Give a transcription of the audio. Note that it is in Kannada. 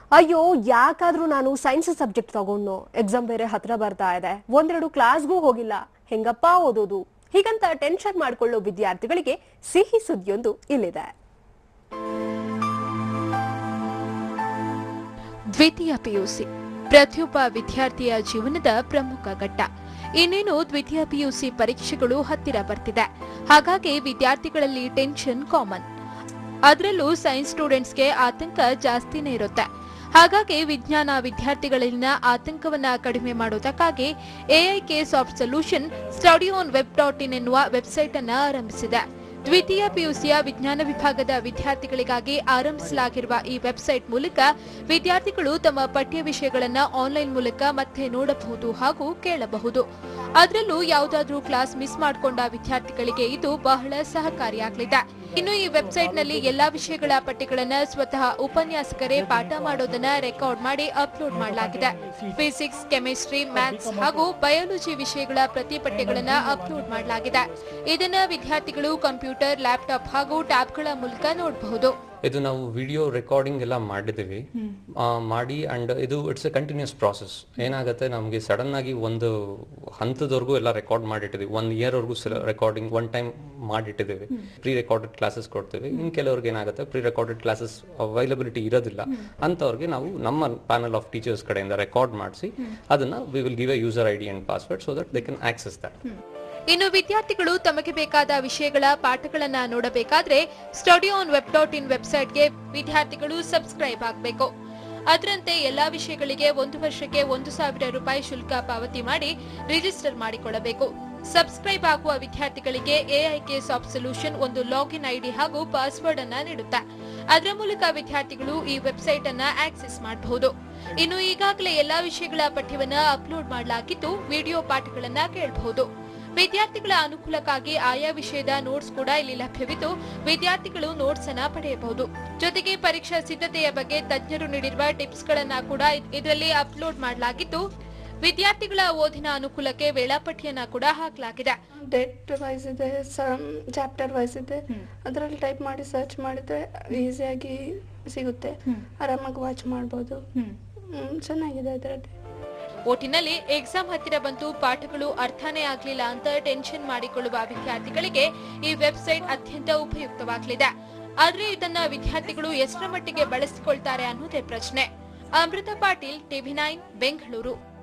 ಅಯ್ಯೋ ಯಾಕಾದ್ರೂ ನಾನು ಸೈನ್ಸ್ ಸಬ್ಜೆಕ್ಟ್ ತಗೊಂಡು ಎಕ್ಸಾಮ್ ಬೇರೆ ಹತ್ರ ಬರ್ತಾ ಇದೆ ಒಂದೆರಡು ಕ್ಲಾಸ್ಗೂ ಹೋಗಿಲ್ಲ ಹೆಂಗಪ್ಪ ಓದೋದು ಹೀಗಂತ ಟೆನ್ಷನ್ ಮಾಡ್ಕೊಳ್ಳೋ ವಿದ್ಯಾರ್ಥಿಗಳಿಗೆ ಸಿಹಿ ಸುದ್ದಿಯೊಂದು ಇಲ್ಲಿದೆ ದ್ವಿತೀಯ ಪಿಯುಸಿ ಪ್ರತಿಯೊಬ್ಬ ವಿದ್ಯಾರ್ಥಿಯ ಜೀವನದ ಪ್ರಮುಖ ಘಟ್ಟ ಇನ್ನೇನು ದ್ವಿತೀಯ ಪಿಯುಸಿ ಪರೀಕ್ಷೆಗಳು ಹತ್ತಿರ ಬರ್ತಿದೆ ಹಾಗಾಗಿ ವಿದ್ಯಾರ್ಥಿಗಳಲ್ಲಿ ಟೆನ್ಷನ್ ಕಾಮನ್ ಅದರಲ್ಲೂ ಸೈನ್ಸ್ ಸ್ಟೂಡೆಂಟ್ಸ್ಗೆ ಆತಂಕ ಜಾಸ್ತಿನೇ ಇರುತ್ತೆ ಹಾಗಾಗಿ ವಿಜ್ಞಾನ ವಿದ್ಯಾರ್ಥಿಗಳಲ್ಲಿನ ಆತಂಕವನ್ನ ಕಡಿಮೆ ಮಾಡೋದಕ್ಕಾಗಿ AIK soft solution study on web dot in ಎನ್ನುವ ವೆಬ್ಸೈಟ್ ಅನ್ನ ಆರಂಭಿಸಿದೆ ದ್ವಿತೀಯ ಪಿಯುಸಿಯ ವಿಜ್ಞಾನ ವಿಭಾಗದ ವಿದ್ಯಾರ್ಥಿಗಳಿಗಾಗಿ ಆರಂಭಿಸಲಾಗಿರುವ ಈ ವೆಬ್ಸೈಟ್ ಮೂಲಕ ವಿದ್ಯಾರ್ಥಿಗಳು ತಮ್ಮ ಪಠ್ಯ ವಿಷಯಗಳನ್ನ ಆನ್ಲೈನ್ ಮೂಲಕ ಮತ್ತೆ ನೋಡಬಹುದು ಹಾಗೂ ಕೇಳಬಹುದು ಅದರಲ್ಲೂ ಯಾವುದಾದ್ರೂ ಕ್ಲಾಸ್ ಮಿಸ್ ಮಾಡಿಕೊಂಡ ವಿದ್ಯಾರ್ಥಿಗಳಿಗೆ ಇದು ಬಹಳ ಸಹಕಾರಿಯಾಗಲಿದೆ ಇನ್ನು ಈ ವೆಬ್ಸೈಟ್ನಲ್ಲಿ ಎಲ್ಲಾ ವಿಷಯಗಳ ಪಠ್ಯಗಳನ್ನ ಸ್ವತಃ ಉಪನ್ಯಾಸಕರೇ ಪಾಠ ಮಾಡೋದನ್ನ ರೆಕಾರ್ಡ್ ಮಾಡಿ ಅಪ್ಲೋಡ್ ಮಾಡಲಾಗಿದೆ ಫಿಸಿಕ್ಸ್ ಕೆಮಿಸ್ಟ್ರಿ ಮ್ಯಾಥ್ಸ್ ಹಾಗೂ ಬಯಾಲಜಿ ವಿಷಯಗಳ ಪ್ರತಿ ಪಠ್ಯಗಳನ್ನ ಅಪ್ಲೋಡ್ ಮಾಡಲಾಗಿದೆ ಇದನ್ನ ವಿದ್ಯಾರ್ಥಿಗಳು ಕಂಪ್ಯೂಟರ್ ಲ್ಯಾಪ್ಟಾಪ್ ಹಾಗೂ ಟ್ಯಾಬ್ಗಳ ಮೂಲಕ ನೋಡಬಹುದು ಇದು ನಾವು ವಿಡಿಯೋ ರೆಕಾರ್ಡಿಂಗ್ ಎಲ್ಲ ಮಾಡಿದ್ದೀವಿ ಆ, ಮಾಡಿ ಅಂಡ್ ಇದು ಇಟ್ಸ್ ಎ ಕಂಟಿನ್ಯೂಸ್ ಪ್ರಾಸೆಸ್ ಏನಾಗುತ್ತೆ ನಮಗೆ ಸಡನ್ ಆಗಿ ಒಂದು ಹಂತದವರೆಗೂ ಎಲ್ಲ ರೆಕಾರ್ಡ್ ಮಾಡಿಟ್ಟಿದ್ದೀವಿ ಒನ್ ಇಯರ್ವರೆಗೂ ರೆಕಾರ್ಡಿಂಗ್ ಒನ್ ಟೈಮ್ ಮಾಡಿಟ್ಟಿದ್ದೀವಿ ಪ್ರೀ ರೆಕಾರ್ಡೆಡ್ ಕ್ಲಾಸಸ್ ಕೊಡ್ತೀವಿ ಇನ್ನು ಕೆಲವ್ರಿಗೆ ಏನಾಗುತ್ತೆ ಪ್ರೀ ರೆಕಾರ್ಡೆಡ್ ಕ್ಲಾಸಸ್ ಅವೈಲಬಿಲಿಟಿ ಇರೋದಿಲ್ಲ ಅಂಥವ್ರಿಗೆ ನಾವು ನಮ್ಮ ಪ್ಯಾನಲ್ ಆಫ್ ಟೀಚರ್ಸ್ ಕಡೆಯಿಂದ ರೆಕಾರ್ಡ್ ಮಾಡಿಸಿ ಅದನ್ನ we will give a user I D and password so that they can access that ಇನ್ನು ವಿದ್ಯಾರ್ಥಿಗಳು ತಮಗೆ ಬೇಕಾದ ವಿಷಯಗಳ ಪಾಠಗಳನ್ನ ನೋಡಬೇಕಾದ್ರೆ study on web dot in ವೆಬ್ಸೈಟ್ಗೆ ವಿದ್ಯಾರ್ಥಿಗಳು ಸಬ್ಸ್ಕ್ರೈಬ್ ಆಗಬೇಕು ಅದರಂತೆ ಎಲ್ಲಾ ವಿಷಯಗಳಿಗೆ ಒಂದು ವರ್ಷಕ್ಕೆ ಒಂದು ಸಾವಿರ ರೂಪಾಯಿ ಶುಲ್ಕ ಪಾವತಿ ಮಾಡಿ ರಿಜಿಸ್ಟರ್ ಮಾಡಿಕೊಳ್ಳಬೇಕು ಸಬ್ಸ್ಕ್ರೈಬ್ ಆಗುವ ವಿದ್ಯಾರ್ಥಿಗಳಿಗೆ ಎಐಕೆ ಸಾಫ್ಟ್ ಸೊಲ್ಯೂಷನ್ ಒಂದು ಲಾಗಿನ್ ಐಡಿ ಹಾಗೂ ಪಾಸ್ವರ್ಡ್ ಅನ್ನ ನೀಡುತ್ತೆ ಅದರ ಮೂಲಕ ವಿದ್ಯಾರ್ಥಿಗಳು ಈ ವೆಬ್ಸೈಟ್ ಅನ್ನ ಆಕ್ಸೆಸ್ ಮಾಡಬಹುದು ಇನ್ನು ಈಗಾಗಲೇ ಎಲ್ಲಾ ವಿಷಯಗಳ ಪಠ್ಯವನ್ನ ಅಪ್ಲೋಡ್ ಮಾಡಲಾಗಿದ್ದು ವಿಡಿಯೋ ಪಾಠಗಳನ್ನ ಕೇಳಬಹುದು ವಿದ್ಯಾರ್ಥಿಗಳ ಅನುಕೂಲಕ್ಕಾಗಿ ಆಯಾ ವಿಷಯದ ನೋಟ್ಸ್ ಕೂಡ ಇಲ್ಲಿ ಲಭ್ಯವಿದ್ದು ವಿದ್ಯಾರ್ಥಿಗಳು ನೋಟ್ಸ್ ಅನ್ನ ಪಡೆಯಬಹುದು ಜೊತೆಗೆ ಪರೀಕ್ಷಾ ಸಿದ್ಧತೆಯ ಬಗ್ಗೆ ತಜ್ಞರು ನೀಡಿರುವ ಟಿಪ್ಸ್ ಗಳನ್ನ ಕೂಡ ಇದರಲ್ಲಿ ಅಪ್ಲೋಡ್ ಮಾಡಲಾಗಿದ್ದು ವಿದ್ಯಾರ್ಥಿಗಳ ಓದಿನ ಅನುಕೂಲಕ್ಕೆ ವೇಳಾಪಟ್ಟಿಯನ್ನ ಕೂಡ ಹಾಕಲಾಗಿದೆ ಡೇಟ್ ವೈಸ್ ಇದೆ ಸಮ್ ಚಾಪ್ಟರ್ ವೈಸ್ ಇದೆ ಅದರಲ್ಲಿ ಟೈಪ್ ಮಾಡಿ ಸರ್ಚ್ ಮಾಡಿದ್ರೆ ಈಸಿಯಾಗಿ ಸಿಗುತ್ತೆ ಆರಾಮಾಗಿ ವಾಚ್ ಮಾಡ್ಬೋದು ಹ್ಮ್, ಚೆನ್ನಾಗಿದೆ ಅದರಲ್ಲಿ ಒಟ್ಟಿನಲ್ಲಿ ಎಕ್ಸಾಮ್ ಹತ್ತಿರ ಬಂತು ಪಾಠಗಳು ಅರ್ಥನೇ ಆಗ್ಲಿಲ್ಲ ಅಂತ ಟೆನ್ಷನ್ ಮಾಡಿಕೊಳ್ಳುವ ವಿದ್ಯಾರ್ಥಿಗಳಿಗೆ ಈ ವೆಬ್ಸೈಟ್ ಅತ್ಯಂತ ಉಪಯುಕ್ತವಾಗಲಿದೆ ಆದ್ರೆ ಇದನ್ನ ವಿದ್ಯಾರ್ಥಿಗಳು ಎಷ್ಟರ ಮಟ್ಟಿಗೆ ಬಳಸಿಕೊಳ್ತಾರೆ ಅನ್ನೋದೇ ಪ್ರಶ್ನೆ ಅಮೃತ ಪಾಟೀಲ್ ಟಿವಿ ನೈನ್ ಬೆಂಗಳೂರು